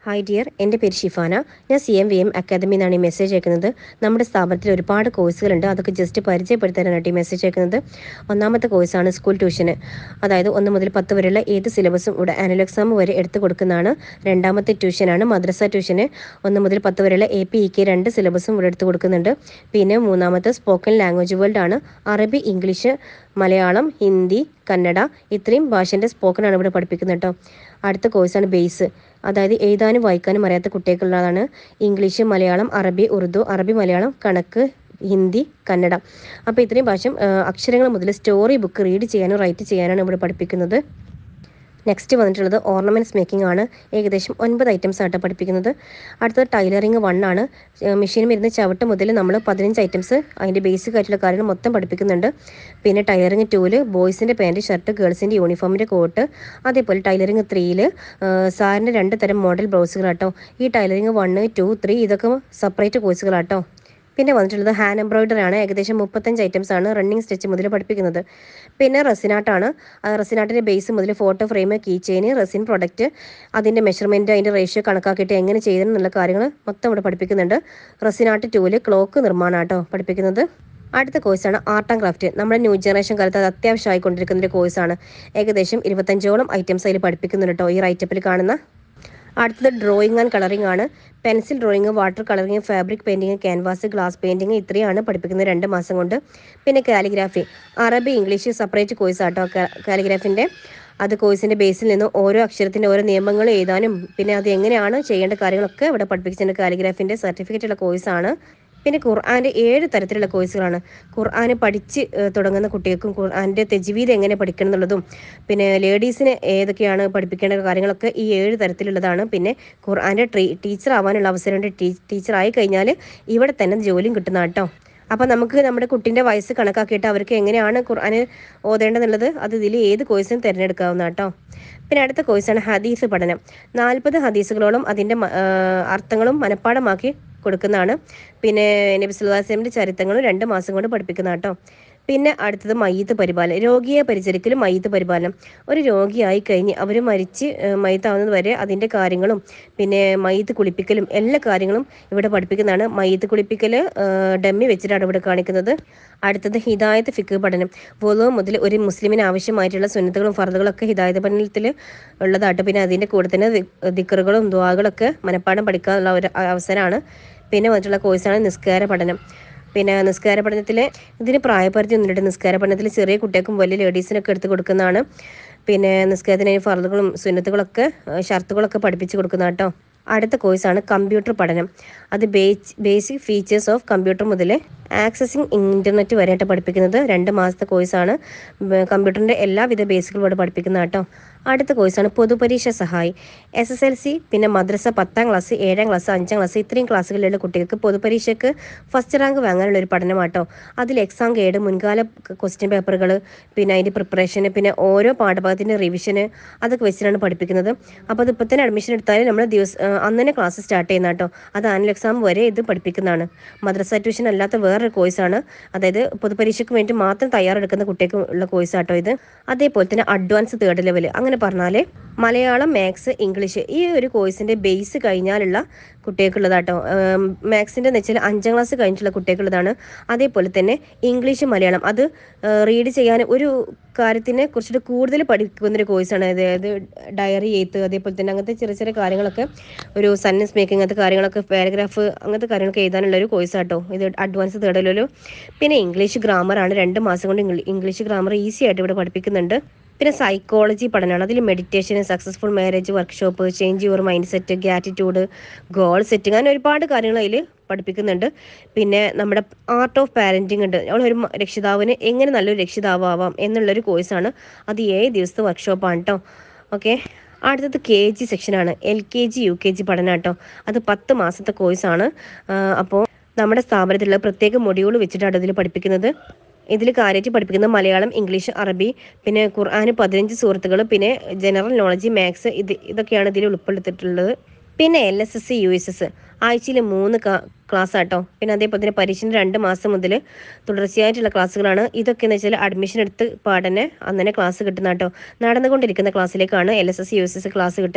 hi dear എൻ്റെ പേര് ഷിഫാന ഞാൻ സി എം വി എം അക്കാദമിയിൽ നിന്നാണ് ഈ മെസ്സേജ് അയക്കുന്നത് നമ്മുടെ സ്ഥാപനത്തിൽ ഒരുപാട് കോഴ്സുകളുണ്ട് അതൊക്കെ ജസ്റ്റ് പരിചയപ്പെടുത്താനായിട്ട് ഈ മെസ്സേജ് അയക്കുന്നത് ഒന്നാമത്തെ കോഴ്സാണ് സ്കൂൾ ട്യൂഷന് അതായത് ഒന്ന് മുതൽ പത്ത് വരെയുള്ള ഏത് സിലബസും ഇവിടെ ആനുവൽ എക്സാം വരെ എടുത്തു കൊടുക്കുന്നതാണ് രണ്ടാമത്തെ ട്യൂഷനാണ് മദ്രസ ട്യൂഷന് ഒന്ന് മുതൽ പത്ത് വരെയുള്ള എ പി ഇ കെ രണ്ട് സിലബസും ഇവിടെ എടുത്തു കൊടുക്കുന്നുണ്ട് പിന്നെ മൂന്നാമത്തെ സ്പോക്കൺ ലാംഗ്വേജ് വേൾഡ് ആണ് അറബി ഇംഗ്ലീഷ് മലയാളം ഹിന്ദി കന്നഡ ഇത്രയും ഭാഷേൻ്റെ സ്പോക്കൺ ആണ് ഇവിടെ പഠിപ്പിക്കുന്നത് കേട്ടോ അടുത്ത കോഴ്സാണ് ബേസ് അതായത് എഴുതാനും വായിക്കാനും അറിയാത്ത കുട്ടികൾക്കുള്ളതാണ് ഇംഗ്ലീഷ് മലയാളം അറബി ഉറുദു അറബി മലയാളം കണക്ക് ഹിന്ദി കന്നഡ അപ്പോൾ ഇത്രയും ഭാഷ അക്ഷരങ്ങൾ മുതൽ സ്റ്റോറി ബുക്ക് റീഡ് ചെയ്യാനും റൈറ്റ് ചെയ്യാനാണ് ഇവിടെ പഠിപ്പിക്കുന്നത് നെക്സ്റ്റ് വന്നിട്ടുള്ളത് ഓർണമെൻറ്റ്സ് മേക്കിംഗ് ആണ് ഏകദേശം ഒൻപത് ഐറ്റംസ് ആയിട്ട് പഠിപ്പിക്കുന്നത് അടുത്തത് ടൈലറിങ് വൺ ആണ് മെഷീൻ വരുന്ന ചവിട്ട് മുതൽ നമ്മൾ പതിനഞ്ച് ഐറ്റംസ് അതിൻ്റെ ബേസിക് ആയിട്ടുള്ള കാര്യങ്ങൾ മൊത്തം പഠിപ്പിക്കുന്നുണ്ട് പിന്നെ ടൈലറിങ് ടൂല് ബോയ്സിൻ്റെ പാൻറ് ഷർട്ട് ഗേൾസിൻ്റെ യൂണിഫോമിൻ്റെ കോട്ട് അതേപോലെ ടൈലറിങ് ത്രീയിൽ സാറിൻ്റെ രണ്ട് തരം മോഡൽ ബ്ലൗസുകളാട്ടോ ഈ ടൈലറിങ് വണ്ണ് ടു ത്രീ ഇതൊക്കെ സെപ്പറേറ്റ് കോഴ്സുകളാട്ടോ പിന്നെ വന്നിട്ടുള്ളത് ഹാൻഡ് എംബ്രോയിഡറി ആണ് ഏകദേശം മുപ്പത്തഞ്ച് ഐറ്റംസ് ആണ് റണ്ണിങ് സ്റ്റിച്ച് മുതൽ പഠിപ്പിക്കുന്നത് പിന്നെ റെസിനാട്ടാണ് റെസിനാട്ടിൻ്റെ ബേസ് മുതൽ photo frame key chain resin product അതിൻ്റെ മെഷർമെൻറ്റ് അതിൻ്റെ റേഷ്യോ കണക്കാക്കിയിട്ട് എങ്ങനെ ചെയ്തെന്നുള്ള കാര്യങ്ങൾ മൊത്തം ഇവിടെ പഠിപ്പിക്കുന്നുണ്ട് റെസിനാട്ട് ടൂല് ക്ലോക്ക് നിർമ്മാണം കേട്ടോ പഠിപ്പിക്കുന്നത് അടുത്ത കോഴ്സാണ് ആർട്ട് ആൻഡ് ക്രാഫ്റ്റ് നമ്മുടെ ന്യൂ ജനറേഷൻ കാലത്ത് അത് അത്യാവശ്യമായി കൊണ്ടിരിക്കുന്ന ഒരു കോഴ്സാണ് ഏകദേശം ഇരുപത്തഞ്ചോളം ഐറ്റംസ് അതിൽ പഠിപ്പിക്കുന്നുണ്ട് കേട്ടോ ഈ റൈറ്റപ്പിൽ കാണുന്ന അടുത്തത് ഡ്രോയിങ് ആൻഡ് കളറിംഗ് ആണ് pencil drawing water colouring fabric painting canvas glass painting ഇത്രയാണ് പഠിപ്പിക്കുന്നത് രണ്ട് മാസം കൊണ്ട് പിന്നെ കാലിഗ്രാഫി അറബി ഇംഗ്ലീഷ് സെപ്പറേറ്റ് കോഴ്സ് ആട്ടോ കാലിഗ്രാഫിൻ്റെ അത് കോഴ്സിൻ്റെ ബേസിൽ നിന്ന് ഓരോ അക്ഷരത്തിൻ്റെ ഓരോ നിയമങ്ങൾ എഴുതാനും പിന്നെ അത് എങ്ങനെയാണ് ചെയ്യേണ്ട കാര്യങ്ങളൊക്കെ ഇവിടെ പഠിപ്പിച്ചിട്ടുണ്ട് കാലിഗ്രാഫിൻ്റെ സർട്ടിഫിക്കറ്റ് ഉള്ള കോഴ്സാണ് പിന്നെ ഖുർആൻ്റെ ഏഴ് തരത്തിലുള്ള കോഴ്സുകളാണ് ഖുർആൻ പഠിച്ച് തുടങ്ങുന്ന കുട്ടികൾക്കും ഖുർആൻ്റെ തെജ്വീദ് എങ്ങനെ പഠിക്കണം എന്നുള്ളതും പിന്നെ ലേഡീസിന് ഏതൊക്കെയാണ് പഠിപ്പിക്കേണ്ട കാര്യങ്ങളൊക്കെ ഈ ഏഴ് തരത്തിലുള്ളതാണ് പിന്നെ ഖുർആൻ്റെ ട്രീ ടീച്ചർ ആവാനുള്ള അവസരമുണ്ട് ടീ ടീച്ചർ ആയി കഴിഞ്ഞാൽ ഇവിടെ തന്നെ ജോലിയും കിട്ടുന്ന കേട്ടോ അപ്പോൾ നമുക്ക് നമ്മുടെ കുട്ടീൻ്റെ വയസ്സ് കണക്കാക്കിയിട്ട് അവർക്ക് എങ്ങനെയാണ് ഖുർആൻ ഓതേണ്ടതെന്നുള്ളത് അത് ഇതിൽ ഏത് കോഴ്സും തിരഞ്ഞെടുക്കാവുന്ന കേട്ടോ പിന്നെ അടുത്ത കോഴ്സാണ് ഹദീസ് പഠനം നാൽപ്പത് ഹദീസുകളോളം അതിൻ്റെ അർത്ഥങ്ങളും മനഃപ്പാടമാക്കി കൊടുക്കുന്നതാണ് പിന്നെ നബി സുല്ലാസ്ലമിൻ്റെ ചരിത്രങ്ങളും രണ്ട് മാസം കൊണ്ട് പഠിപ്പിക്കുന്ന കേട്ടോ പിന്നെ അടുത്തത് മയ്യത്ത് പരിപാലനം രോഗിയെ പരിചരിക്കലും മയ്യത്ത് പരിപാലനം ഒരു രോഗിയായി കഴിഞ്ഞ് അവർ മരിച്ച് മയ്യത്താവുന്നത് വരെ അതിൻ്റെ കാര്യങ്ങളും പിന്നെ മയ്യത്ത് കുളിപ്പിക്കലും എല്ലാ കാര്യങ്ങളും ഇവിടെ പഠിപ്പിക്കുന്നതാണ് മയ്യത്ത് കുളിപ്പിക്കൽ ഡമ്മി വെച്ചിട്ടാണ് ഇവിടെ കാണിക്കുന്നത് അടുത്തത് ഹിദായത്ത് ഫിക്ക് പഠനം വോലോ മുതൽ ഒരു മുസ്ലിമിന് ആവശ്യമായിട്ടുള്ള സുന്നത്തുകളും ഫർദുകളൊക്കെ ഹിദായത്ത് പഠനത്തിൽ ഉള്ളതാട്ടോ പിന്നെ അതിൻ്റെ കൂടെ തന്നെ ദിക്കറുകളും ദ്വാകളൊക്കെ മനഃപ്പാടം പഠിക്കാനുള്ള ഒരു അവസരമാണ് പിന്നെ വന്നിട്ടുള്ള കോഴ്സാണ് നിസ്കാര പഠനം പിന്നെ നിസ്കാര പഠനത്തിൽ ഇതിന് പ്രായപരിധി ഒന്നുമില്ല നിസ്കാര പഠനത്തിൽ ചെറിയ കുട്ടികൾക്കും വലിയ ലേഡീസിനൊക്കെ എടുത്ത് കൊടുക്കുന്നതാണ് പിന്നെ നിസ്കാരത്തിന് ഫർദുകളും സുന്നത്തുകളൊക്കെ ഷർത്തുകളൊക്കെ പഠിപ്പിച്ച് കൊടുക്കുന്ന കേട്ടോ അടുത്ത കോഴ്സാണ് കമ്പ്യൂട്ടർ പഠനം അത് ബേസിക് ഫീച്ചേഴ്സ് ഓഫ് കമ്പ്യൂട്ടർ മുതൽ ആക്സസിങ് ഇൻ്റർനെറ്റ് വരെയായിട്ട് പഠിപ്പിക്കുന്നത് രണ്ട് മാസത്തെ കോഴ്സാണ് കമ്പ്യൂട്ടറിൻ്റെ എല്ലാവിധ ബേസിക്കും ഇവിടെ പഠിപ്പിക്കുന്ന കേട്ടോ അടുത്ത കോഴ്സാണ് പൊതുപരീക്ഷ സഹായി എസ് എസ് എൽ സി പിന്നെ മദ്രസ പത്താം ക്ലാസ് ഏഴാം ക്ലാസ് അഞ്ചാം ക്ലാസ് ഇത്രയും ക്ലാസ്സുകളിലുള്ള കുട്ടികൾക്ക് പൊതുപരീക്ഷയ്ക്ക് ഫസ്റ്റ് റാങ്ക് വാങ്ങാനുള്ള ഒരു പഠനമാട്ടോ അതിൽ എക്സാം ഗൈഡ് മുൻകാല ക്വസ്റ്റ്യൻ പേപ്പറുകൾ പിന്നെ അതിൻ്റെ പ്രിപ്പറേഷന് പിന്നെ ഓരോ പാഠഭാഗത്തിൻ്റെ റിവിഷന് അതൊക്കെ വെച്ചിട്ടാണ് പഠിപ്പിക്കുന്നത് അപ്പോൾ അത് ഇപ്പോൾ തന്നെ അഡ്മിഷൻ എടുത്താൽ നമ്മൾ ദിവസം അന്ന് തന്നെ ക്ലാസ് സ്റ്റാർട്ട് ചെയ്യുന്ന കേട്ടോ അത് ആനുവൽ എക്സാം വരെ ഇത് പഠിപ്പിക്കുന്നതാണ് മദ്രസ ട്യൂഷൻ അല്ലാത്ത വേറൊരു കോഴ്സാണ് അതായത് പൊതുപരീക്ഷയ്ക്ക് വേണ്ടി മാത്രം തയ്യാറെടുക്കുന്ന കുട്ടികൾക്ക് ഉള്ള കോഴ്സ് ആട്ടോ ഇത് അതേപോലെ തന്നെ അഡ്വാൻസ് തേർഡ് ലെവൽ അങ്ങനെ പറഞ്ഞാൽ മലയാളം മാത്സ് ഇംഗ്ലീഷ് ഈ ഒരു കോഴ്സിൻ്റെ ബേസ് കഴിഞ്ഞാലുള്ള കുട്ടികൾക്കുള്ളതാട്ടോ മാത്സിൻ്റെ എന്ന് വെച്ചാൽ അഞ്ചാം ക്ലാസ് കഴിഞ്ഞിട്ടുള്ള കുട്ടികൾക്കുള്ളതാണ് അതേപോലെ തന്നെ ഇംഗ്ലീഷ് മലയാളം അത് റീഡ് ചെയ്യാൻ ഒരു കാര്യത്തിനെ കുറിച്ചിട്ട് കൂടുതൽ പഠിക്കുന്ന ഒരു കോഴ്സാണ് അതായത് ഡയറി എയ്ത്ത് അതേപോലെ തന്നെ അങ്ങനത്തെ ചെറിയ ചെറിയ കാര്യങ്ങളൊക്കെ ഒരു സെൻറ്റൻസ് മേക്കിംഗ് അങ്ങനത്തെ കാര്യങ്ങളൊക്കെ പാരഗ്രാഫ് അങ്ങനത്തെ കാര്യങ്ങളൊക്കെ എഴുതാനുള്ള ഒരു കോഴ്സ് ആട്ടോ ഇത് അഡ്വാൻസ് തേർഡിലൊരു പിന്നെ ഇംഗ്ലീഷ് ഗ്രാമറാണ് രണ്ട് മാസം കൊണ്ട് ഇംഗ്ലീഷ് ഗ്രാമർ ഈസി ആയിട്ട് ഇവിടെ പഠിപ്പിക്കുന്നുണ്ട് പിന്നെ സൈക്കോളജി പഠനമാണ് അതിൽ meditation successful marriage workshop change your mindset gratitude goal setting അങ്ങനെ ഒരുപാട് കാര്യങ്ങൾ അതിൽ പഠിപ്പിക്കുന്നുണ്ട് പിന്നെ നമ്മുടെ ആർട്ട് ഓഫ് പാരൻറ്റിംഗ് ഉണ്ട് ഒരു രക്ഷിതാവിന് എങ്ങനെ നല്ലൊരു രക്ഷിതാവാം എന്നുള്ളൊരു കോഴ്സാണ് അത് ഏഴ് ദിവസത്തെ വർക്ക്ഷോപ്പാണ് കേട്ടോ ഓക്കെ അടുത്തത് കെ ജി സെക്ഷനാണ് L K G U K G പഠനം കേട്ടോ അത് പത്ത് മാസത്തെ കോഴ്സാണ് അപ്പോൾ നമ്മുടെ സ്ഥാപനത്തിലുള്ള പ്രത്യേക മൊഡ്യൂൾ വെച്ചിട്ടാണ് ഇതിൽ പഠിപ്പിക്കുന്നത് ഇതിൽ കാര്യമായിട്ട് പഠിപ്പിക്കുന്നത് മലയാളം ഇംഗ്ലീഷ് അറബി പിന്നെ ഖുർആന് പതിനഞ്ച് സുഹൃത്തുക്കൾ പിന്നെ ജനറൽ നോളജ് മാത്സ് ഇത് ഇതൊക്കെയാണ് ഇതിൽ ഉൾപ്പെടുത്തിയിട്ടുള്ളത് പിന്നെ L S S U S S ആഴ്ചയിൽ മൂന്ന് ക്ലാസ് ആട്ടോ പിന്നെ അതേപോലെ തന്നെ പരീക്ഷന് രണ്ട് മാസം മുതൽ തുടർച്ചയായിട്ടുള്ള ക്ലാസ്സുകളാണ് ഇതൊക്കെ എന്ന് വെച്ചാൽ അഡ്മിഷൻ എടുത്ത് പാടനെ അന്നെ ക്ലാസ് കിട്ടുന്ന കേട്ടോ നടന്നുകൊണ്ടിരിക്കുന്ന ക്ലാസ്സിലേക്കാണ് L S S U S S class കിട്ടൽ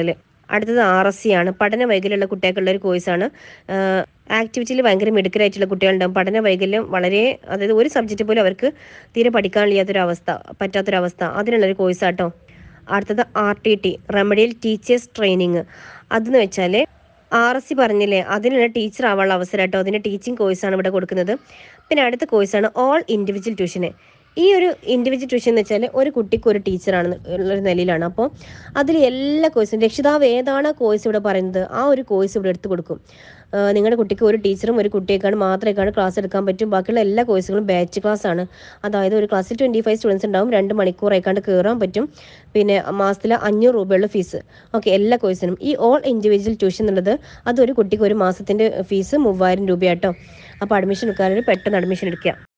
അടുത്തത് ആർ എസ് സി ആണ് പഠന വൈകല്യമുള്ള കുട്ടികൾക്കുള്ള ഒരു കോഴ്സാണ് ആക്ടിവിറ്റിയിൽ ഭയങ്കര മിടുക്കരായിട്ടുള്ള കുട്ടികളുണ്ടാവും പഠന വൈകല്യം വളരെ അതായത് ഒരു സബ്ജക്റ്റ് പോലും അവർക്ക് തീരെ പഠിക്കാൻ കഴിയാത്തൊരവസ്ഥ പറ്റാത്തൊരവസ്ഥ അതിനുള്ളൊരു കോഴ്സാട്ടോ അടുത്തത് R T T remedial teachers training അതെന്ന് വെച്ചാൽ ആർ എസ് സി പറഞ്ഞില്ലേ അതിനുള്ള ടീച്ചർ ആവാനുള്ള അവസരം കേട്ടോ അതിൻ്റെ ടീച്ചിങ് കോഴ്സാണ് ഇവിടെ കൊടുക്കുന്നത് പിന്നെ അടുത്ത കോഴ്സാണ് ഓൾ ഇൻഡിവിജ്വൽ ട്യൂഷന് ഈ ഒരു ഇൻഡിവിജ്വൽ ട്യൂഷൻ എന്ന് വെച്ചാൽ ഒരു കുട്ടിക്ക് ഒരു ടീച്ചറാണ് ഉള്ളൊരു നിലയിലാണ് അപ്പോൾ അതിൽ എല്ലാ കോഴ്സും രക്ഷിതാവ് ഏതാണ് കോഴ്സ് ഇവിടെ പറയുന്നത് ആ ഒരു കോഴ്സ് ഇവിടെ എടുത്തു കൊടുക്കും ആ, നിങ്ങളുടെ കുട്ടിക്ക് ഒരു ടീച്ചറും ഒരു കുട്ടിയേക്കാണ് മാത്രമേക്കാണ് ക്ലാസ് എടുക്കാൻ പറ്റും ബാക്കിയുള്ള എല്ലാ കോഴ്സുകളും ബാച്ച് ക്ലാസ് ആണ് അതായത് ഒരു ക്ലാസ്സിൽ ട്വൻറ്റി ഫൈവ് സ്റ്റുഡൻസ് ഉണ്ടാവും രണ്ട് മണിക്കൂറേക്കാണ്ട് കയറാൻ പറ്റും പിന്നെ മാസത്തിൽ അഞ്ഞൂറ് രൂപയുള്ള ഫീസ് ഓക്കെ എല്ലാ കോഴ്സിനും ഈ ഓൾ ഇൻഡിവിജ്വൽ ട്യൂഷൻ എന്നുള്ളത് അതൊരു കുട്ടിക്ക് ഒരു മാസത്തിൻ്റെ ഫീസ് മൂവായിരം രൂപയാട്ടോ അപ്പോൾ അഡ്മിഷൻ എടുക്കാനൊരു പെട്ടെന്ന് അഡ്മിഷൻ എടുക്കുക